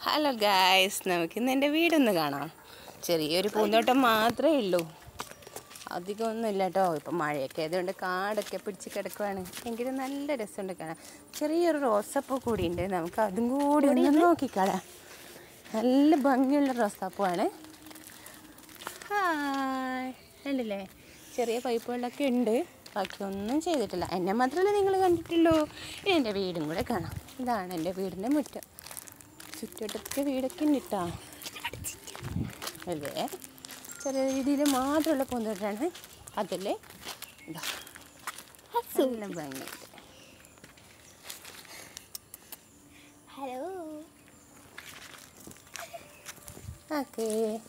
Hello guys നമുക്കിന്ന് എൻ്റെ വീടൊന്ന് കാണാം ചെറിയൊരു പൂന്തോട്ടം മാത്രമേ ഉള്ളൂ അധികമൊന്നുമില്ല കേട്ടോ ഇപ്പം മഴയൊക്കെ ആയതുകൊണ്ട് കാടൊക്കെ പിടിച്ച് കിടക്കുവാണ് എങ്കിലും നല്ല രസമുണ്ട് കാണാൻ ചെറിയൊരു റോസാപ്പൂ കൂടി ഉണ്ട് നമുക്ക് അതും കൂടി ഒന്ന് നോക്കിക്കളാം നല്ല ഭംഗിയുള്ള റോസാപ്പൂവാണ് ഹായ് കണ്ടില്ലേ ചെറിയ പൈപ്പുകളിലൊക്കെ ഉണ്ട് ബാക്കിയൊന്നും ചെയ്തിട്ടില്ല എന്നെ മാത്രമല്ല നിങ്ങൾ കണ്ടിട്ടുള്ളൂ ഇനി എൻ്റെ വീടും കൂടെ കാണാം ഇതാണ് എൻ്റെ വീടിൻ്റെ മുറ്റം ചുറ്റുവട്ടത്തൊക്കെ വീടൊക്കെ ഉണ്ട് കേട്ടോ അല്ലേ ചെറിയ രീതിയിൽ മാത്രമുള്ള പൂന്തോട്ടാണ് അതിലെ ഇതാ നല്ല ഭംഗിയുണ്ട് ഹലോ ഓക്കേ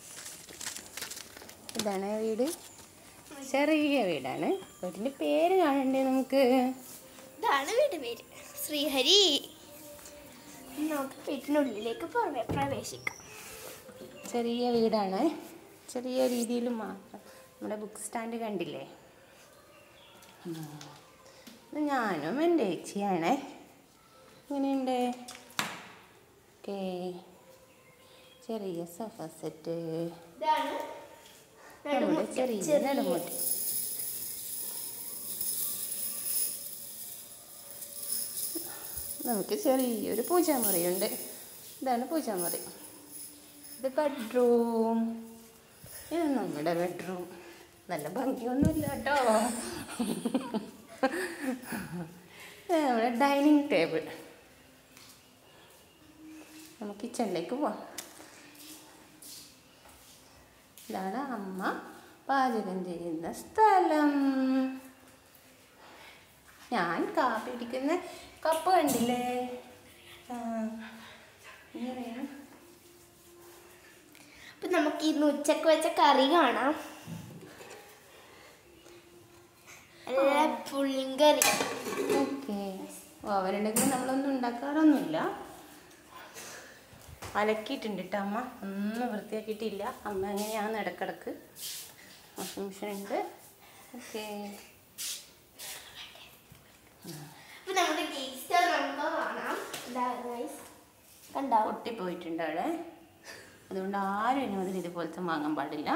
ഇതാണ് വീട് ചെറിയ വീടാണ് വീടിൻ്റെ പേര് കാണണ്ടേ നമുക്ക് ഇതാണ് വീട് പേര് ശ്രീഹരി നമുക്ക് വീട്ടിനുള്ളിലേക്ക് പുറമെ പ്രവേശിക്കാം ചെറിയ വീടാണ് ചെറിയ രീതിയിൽ മാത്രം നമ്മുടെ ബുക്ക് സ്റ്റാൻഡ് കണ്ടില്ലേ ഉം. ഇത് ഞാനും എൻ്റെ ചേച്ചിയാണേ ഇങ്ങനെയുണ്ട് ഓക്കേ ചെറിയ സോഫ സെറ്റ് ഇതാണ് നമ്മുടെ ചെറിയ നടുമുട്ട് നമുക്ക് ചെറിയൊരു പൂജാമുറിയുണ്ട് ഇതാണ് പൂജാമുറി ഇത് ബെഡ്റൂം ഇത് നമ്മുടെ ബെഡ്റൂം നല്ല ഭംഗിയൊന്നുമില്ല കേട്ടോ ഇത് നമ്മുടെ ഡൈനിങ് ടേബിൾ നമുക്ക് കിച്ചണിലേക്ക് പോവാം ഇതാണ് അമ്മ പാചകം ചെയ്യുന്ന സ്ഥലം ഞാൻ കാപ്പി പിടിക്കുന്ന കപ്പ് കണ്ടില്ലേ ആ, ഇങ്ങനെയാണ് അപ്പൊ നമുക്ക് ഇന്ന് ഉച്ചക്ക് വെച്ച കറി കാണാം നല്ല പുളിങ്കറി ഓക്കെ ഓവനുണ്ടെങ്കിൽ നമ്മളൊന്നും ഉണ്ടാക്കാറൊന്നുമില്ല അലക്കിയിട്ടുണ്ട് കേട്ടോ അമ്മ ഒന്നും വൃത്തിയാക്കിയിട്ടില്ല അമ്മ അങ്ങനെയാണ് ഇടക്കിടക്ക് വാഷിംഗ് മെഷീൻ ഉണ്ട് ഓക്കെ അപ്പൊ നമ്മുടെ ഗേസ്റ്റ് നമുക്ക് കാണാം ഇതാ guys. കണ്ടോ പൊട്ടിപ്പോയിട്ടുണ്ട് അവിടെ അതുകൊണ്ട് ആരും ഇനി മുതൽ ഇതുപോലത്തെ വാങ്ങാൻ പാടില്ല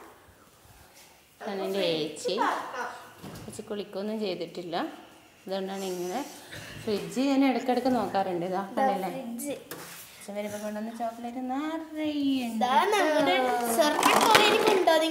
ഞാൻ എൻ്റെ ഏച്ചി ഏച്ചി കുളിക്കൊന്നും ചെയ്തിട്ടില്ല അതുകൊണ്ടാണ് ഇങ്ങനെ ഫ്രിഡ്ജ് ഞാൻ ഇടയ്ക്കിടയ്ക്ക് നോക്കാറുണ്ട് ഇതാ കണ്ടല്ലേ ഫ്രിഡ്ജ് വരുമ്പോൾ കൊണ്ടുവന്ന ചോക്ലേറ്റ് നിറയെ ഇതാ നമ്മുടെ സ്വർണ്ണ കോലയിൽ കൊണ്ടോ